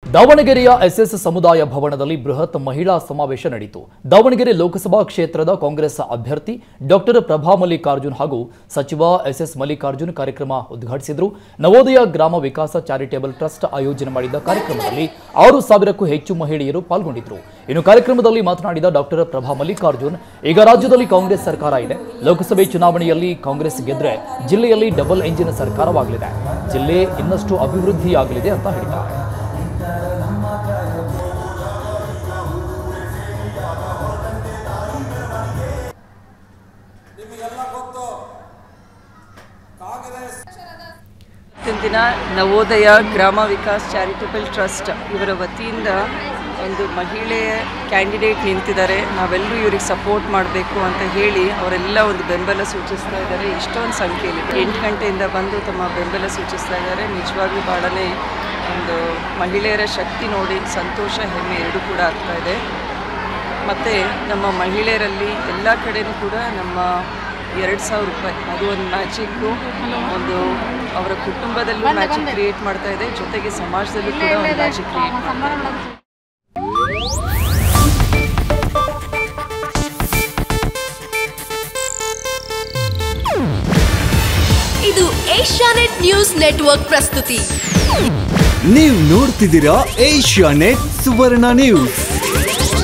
ದಾವಣಗೆರೆಯ ಎಸ್ಎಸ್ ಸಮುದಾಯ ಭವನದಲ್ಲಿ ಬೃಹತ್ ಮಹಿಳಾ ಸಮಾವೇಶ ನಡೆಯಿತು ದಾವಣಗೆರೆ ಲೋಕಸಭಾ ಕ್ಷೇತ್ರದ ಕಾಂಗ್ರೆಸ್ ಅಭ್ಯರ್ಥಿ ಡಾಕ್ಟರ್ ಪ್ರಭಾ ಮಲ್ಲಿಕಾರ್ಜುನ್ ಹಾಗೂ ಸಚಿವ ಎಸ್ಎಸ್ ಮಲ್ಲಿಕಾರ್ಜುನ್ ಕಾರ್ಯಕ್ರಮ ಉದ್ಘಾಟಿಸಿದರು ನವೋದಯ ಗ್ರಾಮ ವಿಕಾಸ ಚಾರಿಟೇಬಲ್ ಟ್ರಸ್ಟ್ ಆಯೋಜನೆ ಮಾಡಿದ ಕಾರ್ಯಕ್ರಮದಲ್ಲಿ ಆರು ಸಾವಿರಕ್ಕೂ ಹೆಚ್ಚು ಮಹಿಳೆಯರು ಪಾಲ್ಗೊಂಡಿದ್ದರು ಇನ್ನು ಕಾರ್ಯಕ್ರಮದಲ್ಲಿ ಮಾತನಾಡಿದ ಡಾಕ್ಟರ್ ಪ್ರಭಾ ಮಲ್ಲಿಕಾರ್ಜುನ್ ಈಗ ರಾಜ್ಯದಲ್ಲಿ ಕಾಂಗ್ರೆಸ್ ಸರ್ಕಾರ ಇದೆ ಲೋಕಸಭೆ ಚುನಾವಣೆಯಲ್ಲಿ ಕಾಂಗ್ರೆಸ್ ಗೆದ್ರೆ ಜಿಲ್ಲೆಯಲ್ಲಿ ಡಬಲ್ ಎಂಜಿನ್ ಸರ್ಕಾರವಾಗಲಿದೆ ಜಿಲ್ಲೆ ಇನ್ನಷ್ಟು ಅಭಿವೃದ್ಧಿಯಾಗಲಿದೆ ಅಂತ ಹೇಳಿದ್ದಾರೆ ನಿಮಗೆಲ್ಲ ಗೊತ್ತು ಕಾಂಗ್ರೆಸ್ ಇವತ್ತಿನ ದಿನ ನವೋದಯ ಗ್ರಾಮ ವಿಕಾಸ್ ಚಾರಿಟಬಲ್ ಟ್ರಸ್ಟ್ ಇವರ ವತಿಯಿಂದ ಒಂದು ಮಹಿಳೆ ಕ್ಯಾಂಡಿಡೇಟ್ ನಿಂತಿದ್ದಾರೆ ನಾವೆಲ್ಲರೂ ಇವ್ರಿಗೆ ಸಪೋರ್ಟ್ ಮಾಡಬೇಕು ಅಂತ ಹೇಳಿ ಅವರೆಲ್ಲ ಒಂದು ಬೆಂಬಲ ಸೂಚಿಸ್ತಾ ಇದ್ದಾರೆ ಇಷ್ಟೊಂದು ಸಂಖ್ಯೆಯಲ್ಲಿ ಎಂಟು ಗಂಟೆಯಿಂದ ಬಂದು ತಮ್ಮ ಬೆಂಬಲ ಸೂಚಿಸ್ತಾ ಇದ್ದಾರೆ ನಿಜವಾಗ್ಲೂ ಭಾಳನೇ ಒಂದು ಮಹಿಳೆಯರ ಶಕ್ತಿ ನೋಡಿ ಸಂತೋಷ ಹೆಮ್ಮೆ ಎರಡೂ ಕೂಡ ಆಗ್ತಾ ಇದೆ ಮತ್ತು ನಮ್ಮ ಮಹಿಳೆಯರಲ್ಲಿ ಎಲ್ಲ ಕಡೆನೂ ಕೂಡ ನಮ್ಮ ಎರಡು ಸಾವಿರ ರೂಪಾಯಿ ಅದು ಒಂದು ಮ್ಯಾಜಿಕ್ಕು ಒಂದು ಅವರ ಕುಟುಂಬದಲ್ಲೂ ಮ್ಯಾಜಿಕ್ ಕ್ರಿಯೇಟ್ ಮಾಡ್ತಾ ಇದೆ ಜೊತೆಗೆ ಸಮಾಜದಲ್ಲೂ ಕೂಡ ಒಂದು ಮ್ಯಾಜಿಕ್ ಕ್ರಿಯೇಟ್ ಮಾಡ್ತಾ ಇದೆ ಇದು ಏಷ್ಯಾನೆಟ್ ನ್ಯೂಸ್ ನೆಟ್ವರ್ಕ್ ಪ್ರಸ್ತುತಿ ನೀವು ನೋಡ್ತಿದ್ದೀರಾ ಏಷ್ಯಾ ನೆಟ್ ಸುವರ್ಣ ನ್ಯೂಸ್